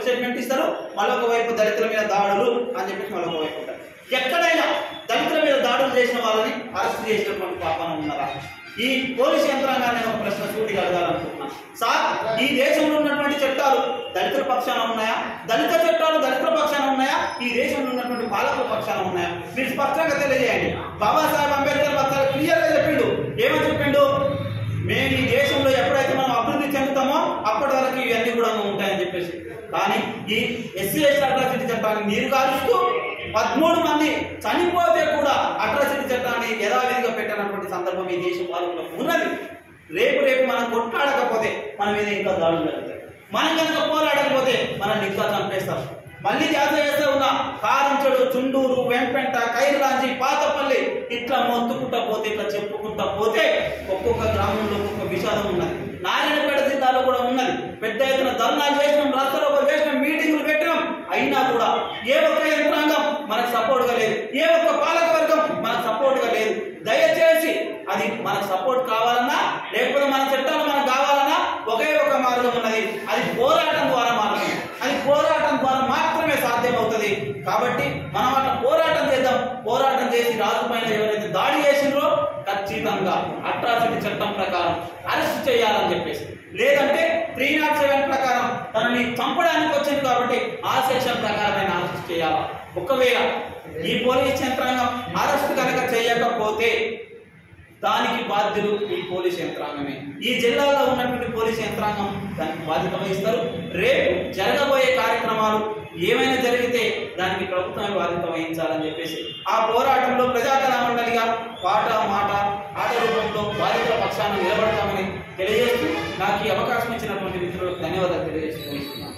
statement ఇస్తారు మరొక వైపు దళితుల మీద దాడులు అని చెప్పేసి మరొక వైపు ఉంటారు ఎక్కడైనా దళితుల మీద దాడులు చేసిన వాళ్ళని అరెస్ట్ చేసినటువంటి పాపన ఉన్నారా ఈ పోలీస్ యంత్రాంగాన్ని నేను ఒక ప్రశ్న సూటిగా అడగాలనుకుంటున్నా సార్ ఈ దేశంలో ఉన్నటువంటి చట్టాలు దళితుల పక్షాన ఉన్నాయా దళిత చట్టాలు దళితుల పక్షాన ఉన్నాయా ఈ దేశంలో ఉన్నటువంటి పాలకుల పక్షాన ఉన్నాయా మీరు స్పష్టంగా తెలియజేయండి బాబాసాహెబ్ అంబేద్కర్ పక్షాలు క్లియర్ గా చెప్పిండు ఏమని చెప్పిండు మేము ఈ దేశంలో ఎప్పుడైతే మనం అభివృద్ధి చెందుతామో అప్పటి వరకు ఇవన్నీ కూడా ఉంటాయని చెప్పేసి కానీ ఈ ఎస్సీ ఎస్టీ అట్రాసిటీ చట్టాన్ని నీరు కారుస్తూ పదమూడు మంది చనిపోతే కూడా అట్రాసిటీ చట్టాన్ని యథావిధిగా పెట్టినటువంటి సందర్భం ఈ దేశం పాలనలో ఉన్నది రేపు రేపు మనం కొట్లాడకపోతే మన మీద ఇంకా దాడులు జరుగుతాయి మనం కనుక పోరాడకపోతే మనల్ని ఇంకా చంపేస్తారు మళ్ళీ జాతర చేస్తే ఉన్న కారంచెడు చుండూరు వెంపెంట కైర్లాంచి పాతపల్లి ఇట్లా మొత్తుకుంటా పోతే ఇట్లా చెప్పుకుంటా పోతే ఒక్కొక్క గ్రామంలో ఒక్కొక్క విషాదం ఉన్నది నారాయణపేట జిల్లాలో కూడా ఉన్నది పెద్ద ఎత్తున ధర్నాలు చేసినాం రాష్ట్రంలో చేసినాం మీటింగులు పెట్టినాం అయినా కూడా ఏ ఒక్క యంత్రాంగం మనకు సపోర్ట్ గా లేదు ఏ ఒక్క పాలక వర్గం మనకు సపోర్ట్ గా లేదు దయచేసి అది మనకు సపోర్ట్ కావాలన్నా లేకపోతే మన చట్టాలు మనకు కావాలన్నా ఒకే ఒక మార్గం ఉన్నది అది పోరాటం ద్వారా మాత్రమే అది పోరాటం ద్వారా మాత్రమే సాధ్యమవుతుంది కాబట్టి మనం అట్లా పోరాటం చేద్దాం పోరాటం చేసి రాజు పైన ఎవరైతే దాడి చేసిండ్రో ఖచ్చితంగా అట్రాసిటీ చట్టం ప్రకారం అరెస్ట్ చేయాలని చెప్పేసి లేదంటే త్రీ నాట్ సెవెన్ ప్రకారం తనని చంపడానికి వచ్చింది కాబట్టి ఆ సెక్షన్ ప్రకారమైన అరెస్ట్ చేయాలి ఒకవేళ ఈ పోలీస్ యంత్రాంగం అరెస్ట్ కనుక చేయకపోతే దానికి బాధ్యులు ఈ పోలీస్ యంత్రాంగమే ఈ జిల్లాలో ఉన్నటువంటి పోలీస్ యంత్రాంగం దానికి బాధ్యత వహిస్తారు రేపు జరగబోయే కార్యక్రమాలు ఏమైనా జరిగితే దానికి ప్రభుత్వమే బాధ్యత వహించాలని చెప్పేసి ఆ పోరాటంలో ప్రజాకళా మండలిగా పాట మాట ఆట రూపంలో బాధితుల పక్షాన నిలబడతామని తెలియజేస్తూ నాకు ఈ అవకాశం ఇచ్చినటువంటి మిత్రులకు ధన్యవాదాలు తెలియజేస్తూ